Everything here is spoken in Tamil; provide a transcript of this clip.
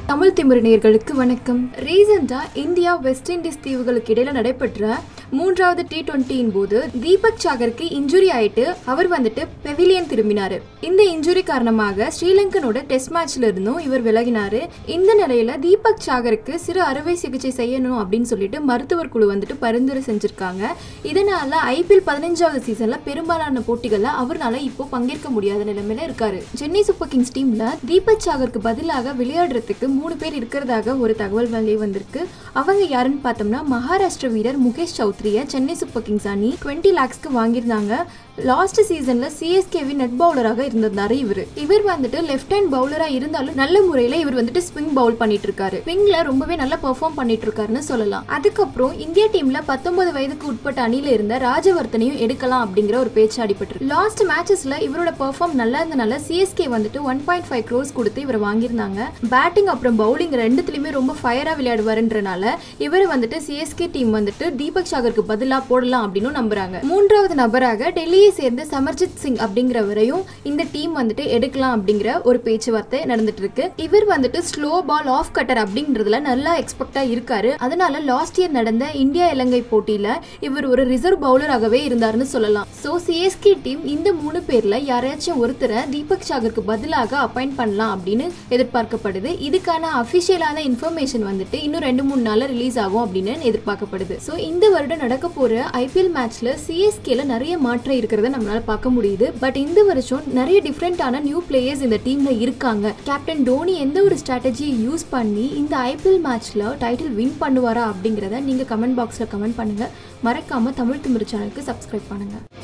தமிழ் திமிரு நேயர்களுக்கு வணக்கம் ரீசெண்டா இந்தியா வெஸ்ட் இண்டீஸ் தீவுகளுக்கு இடையில நடைபெற்ற மூன்றாவது டி டுவெண்ட்டியின் போது தீபக் சாகருக்கு இன்ஜுரி ஆயிட்டு அவர் வந்துட்டு பெவிலியன் திரும்பினாரு இந்த இன்ஜுரி காரணமாக ஸ்ரீலங்கனோட டெஸ்ட் மேட்ச்ல இருந்தும் இவர் விலகினாரு இந்த நிலையில தீபக் சாகருக்கு சிறு அறுவை சிகிச்சை செய்யணும் அப்படின்னு சொல்லிட்டு மருத்துவர் குழு வந்துட்டு பரிந்துரை செஞ்சிருக்காங்க இதனால ஐபிஎல் பதினஞ்சாவது சீசன்ல பெரும்பாலான போட்டிகள்ல அவர்னால இப்போ பங்கேற்க முடியாத நிலைமையில இருக்காரு சென்னை சூப்பர் கிங்ஸ் டீம்ல தீபக் சாகருக்கு பதிலாக விளையாடுறதுக்கு மூணு பேர் இருக்கிறதாக ஒரு தகவல் வெளியே வந்திருக்கு அவங்க யாருன்னு பார்த்தோம்னா மகாராஷ்டிர வீரர் முகேஷ் சௌத்ரியை சென்னை சூப்பர் கிங்ஸ் அணி டுவெண்ட்டி லேக்ஸ்க்கு வாங்கியிருந்தாங்க லாஸ்ட் சீசன்ல சிஎஸ்கேவின் நெட் பவுலராக இருந்திருந்தாரு இவர் இவர் வந்துட்டு லெஃப்ட் ஹேண்ட் பவுலரா இருந்தாலும் நல்ல முறையில இவர் வந்துட்டு ஸ்விங் பவுல் பண்ணிட்டு இருக்காரு ஸ்விங்ல ரொம்பவே நல்லா பெர்ஃபார்ம் பண்ணிட்டு இருக்காருன்னு சொல்லலாம் அதுக்கப்புறம் இந்தியா டீம்ல பத்தொன்பது வயதுக்கு உட்பட்ட அணியில இருந்த ராஜவர்த்தனையும் எடுக்கலாம் அப்படிங்கிற ஒரு பேச்சு அடிபட்டு லாஸ்ட் மேட்சஸ்ல இவரோட பெர்ஃபார்ம் நல்லா இருந்தனால சிஎஸ்கே வந்துட்டு ஒன் பாயிண்ட் ஃபைவ் க்ரோஸ் கொடுத்து இவர் வாங்கியிருந்தாங்க பேட்டிங் அப்புறம் பவுலிங் ரெண்டுத்துலயுமே ரொம்ப ஃபயரா விளையாடுவாருன்றனால இவர் வந்துட்டு சிஎஸ்கே டீம் வந்துட்டு தீபக் சாகருக்கு பதிலா போடலாம் அப்படின்னு நம்புறாங்க மூன்றாவது நபராக டெல்லியை சேர்ந்த சமர்ஜித் சிங் அப்படிங்கிறவரையும் இந்த டீம் வந்துட்டு எடுக்கலாம் அப்படிங்கிற ஒரு பேச்சுவார்த்தை நடந்துட்டு இருக்கு இவர் வந்துட்டு ஸ்லோ பால் ஆஃப் கட்டர் அப்படின்றதுல நல்லா எக்ஸ்பெக்டா இருக்காரு அதனால லாஸ்ட் இயர் நடந்த இந்தியா இலங்கை போட்டியில இவர் ஒரு ரிசர்வ் பவுலராகவே இருந்தாருன்னு சொல்லலாம் சோ சிஎஸ்கே டீம் இந்த மூணு பேர்ல யாரையாச்சும் ஒருத்தரை தீபக் சாகருக்கு பதிலாக அப்பாயிண்ட் பண்ணலாம் அப்படின்னு எதிர்பார்க்கப்படுது இதுக்கான அபிஷியலான இன்ஃபர்மேஷன் வந்துட்டு இன்னும் ரெண்டு மூணு நாள்ல ரிலீஸ் ஆகும் அப்படின்னு எதிர்பார்க்கப்படுது சோ இந்த வருடம் நடக்க போற ஐபிஎல் மேட்ச்ல சிஎஸ்கேல நிறைய மாற்றம் இருக்கிறத நம்மளால பார்க்க முடியுது பட் இந்த வருஷம் நிறைய டிஃப்ரெண்டான நியூ பிளேயர்ஸ் இந்த டீம்ல இருக்காங்க கேப்டன் டோனி எந்த ஒரு ஸ்ட்ராட்டஜியை யூஸ் பண்ணி இந்த ஐபிஎல் மேட்ச்ல டைட்டில் வின் பண்ணுவாரா அப்படிங்கிறத நீங்க கமெண்ட் பாக்ஸ்ல கமெண்ட் பண்ணுங்க மறக்காம தமிழ் திமிரு சேனலுக்கு சப்ஸ்கிரைப் பண்ணுங்க